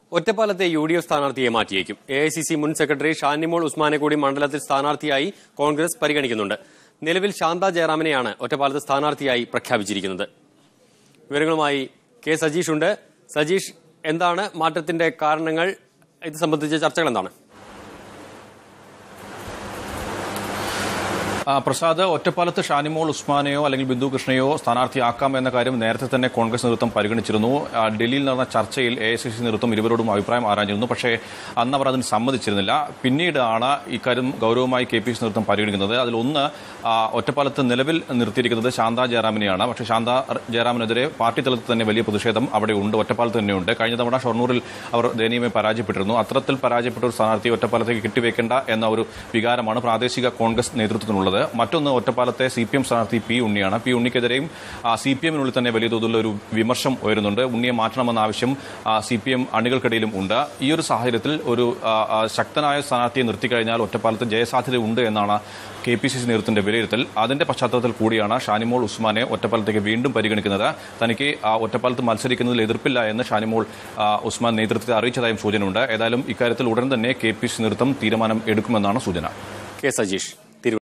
ഒറ്റപ്പാലത്തെ U D F സ്ഥാനാർത്ഥിയെ മാറ്റിയേക്കും A I C C മുൻ സെക്രട്ടറി ഷാനിമോൾ ഉസ്മാനെ കൂടി മണ്ഡലത്തിൽ സ്ഥാനാർത്ഥിയായി കോൺഗ്രസ് പരിഗണിക്കുന്നുണ്ട് നിലവിൽ ശാന്ത ജയറാമിനെയാണ് ഒറ്റപ്പാലത്ത് സ്ഥാനാർത്ഥിയായി പ്രഖ്യാപിച്ചിരിക്കുന്നത് വിവരങ്ങളുമായി കെ സജീഷ് ഉണ്ട് സജീഷ് എന്താണ് മാറ്റത്തിന്റെ കാരണങ്ങൾ ഇത് സംബന്ധിച്ച ചർച്ചകൾ എന്താണ് ആ, പ്രസാദ് ഒറ്റപ്പാലത്ത് ഷാനിമോൾ ഉസ്മാനെയോ അല്ലെങ്കിൽ ബിന്ദു കൃഷ്ണയോ സ്ഥാനാർത്ഥിയാക്കാം എന്ന കാര്യം നേരത്തെ തന്നെ കോൺഗ്രസ് നേതൃത്വം പരിഗണിച്ചിരുന്നു ആ, ഡൽഹിയിൽ നടന്ന ചർച്ചയിൽ എ ഐ സി സി നേതൃത്വം ഇരുവരോടും അഭിപ്രായം ആരാഞ്ഞിരുന്നു പക്ഷേ അന്ന് അവർ അതിന് സമ്മതിച്ചിരുന്നില്ല പിന്നീടാണ് ഇക്കാര്യം ഗൗരവമായി കെ പി സി നേതൃത്വം പരിഗണിക്കുന്നത് അതിലൊന്ന് ആ, ഒറ്റപ്പാലത്ത് നിലവിൽ നിർത്തിയിരിക്കുന്നത് ശാന്ത ജയറാമിനെയാണ് പക്ഷേ ശാന്ത ജയറാമിനെതിരെ പാർട്ടി തലത്തിൽ തന്നെ വലിയ പ്രതിഷേധം അവിടെ ഉണ്ട് ഒറ്റപ്പാലത്ത് തന്നെയുണ്ട് കഴിഞ്ഞ തവണ ഷൊർണൂരിൽ അവർ ദയനീയമായി പരാജയപ്പെട്ടിരുന്നു അത്തരത്തിൽ പരാജയപ്പെട്ട ഒരു സ്ഥാനാർത്ഥി ഒറ്റപ്പാലത്തേക്ക് കെട്ടിവെക്കേണ്ട എന്ന ഒരു വികാരമാണ് പ്രാദേശിക കോൺഗ്രസ് നേതൃത്വത്തിനുള്ളത് മറ്റൊന്ന് ഒറ്റപ്പാലത്തെ സി പി എം സ്ഥാനാർത്ഥി പി ഉണ്ണിയാണ് പി ഉണ്ണിക്കെതിരെയും സി പി എമ്മിനുള്ളിൽ തന്നെ വലിയ തോതിലുള്ള ഒരു വിമർശം ഉയരുന്നുണ്ട് ഉണ്ണിയെ മാറ്റണമെന്ന ആവശ്യം സി പി എം അണികൾക്കിടയിലും ഉണ്ട് ഈ ഒരു സാഹചര്യത്തിൽ ഒരു ആ, ആ, ശക്തനായ സ്ഥാനാർത്ഥിയെ നിർത്തിക്കഴിഞ്ഞാൽ ഒറ്റപ്പാലത്ത് ജയസാധ്യത ഉണ്ട് എന്നാണ് കെ പി സി സി നേതൃത്വത്തിന്റെ വിലയിരുത്തൽ അതിന്റെ പശ്ചാത്തലത്തിൽ കൂടിയാണ് ഷാനിമോൾ ഉസ്മാനെ ഒറ്റപ്പാലത്തേക്ക് വീണ്ടും പരിഗണിക്കുന്നത് തനിക്ക് ആ ഒറ്റപ്പാലത്ത് മത്സരിക്കുന്നതിൽ എതിർപ്പില്ല എന്ന് ഷാനിമോൾ ആ, ഉസ്മാൻ നേതൃത്വത്തെ അറിയിച്ചതായും സൂചനയുണ്ട് ഏതായാലും ഇക്കാര്യത്തിൽ ഉടൻ തന്നെ കെ പി സി നേതൃത്വം തീരുമാനം എടുക്കുമെന്നാണ് സൂചന കെ സജീഷ്